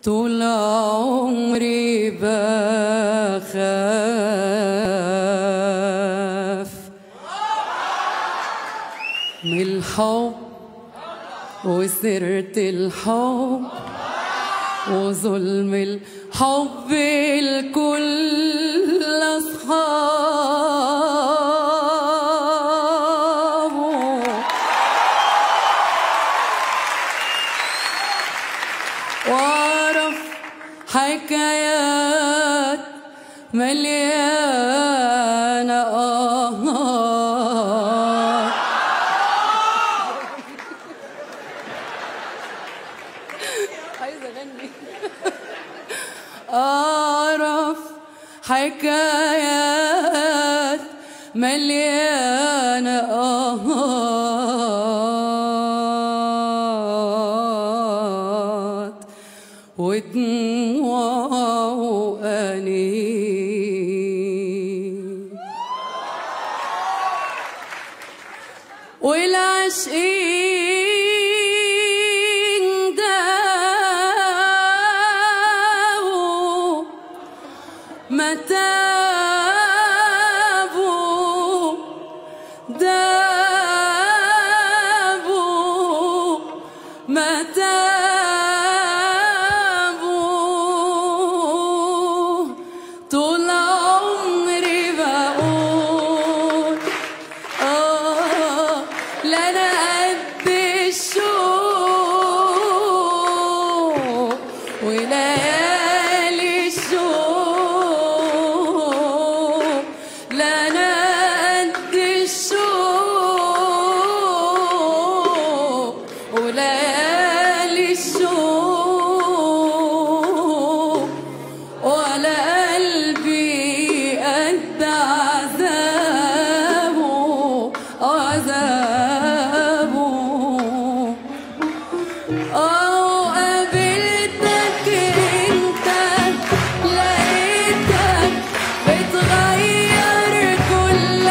طول عمري بخاف من الحب وسيرة الحب وظلم الحب الكل أصحابه واعرف حكايات مليانة آه عايزة أغني أعرف حكايات مليانة آهات ودموع وأنين والعاشقين داووا ما تابوا دابوا ما تابوا طول عمري بقول آه لا أنا قد الشوق وليالي الشوق لا أنا قد الشوق وليالي الشوق ولا قلبي قد عذابه عذابه أو قابلتك انت لقيتك بتغير كل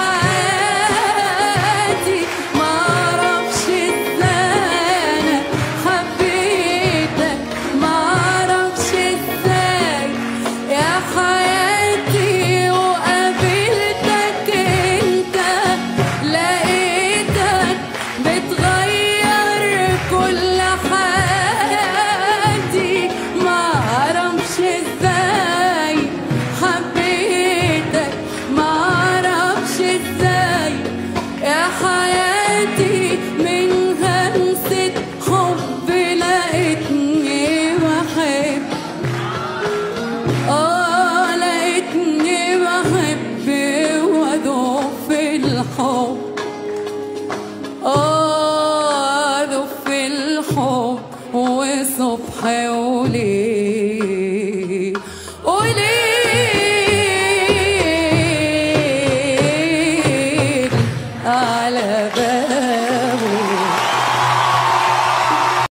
حياتي معرفش ازاي انا حبيتك معرفش ازاي يا حياتي وقابلتك انت لقيتك بتغير كل حياتي معرفش ازاي حبيتك معرفش ازاي يا حياتي من همسة حب لقيتني بحب اه لقيتني بحب وادوب في الحب اه ادوب في الحب وصبح وليل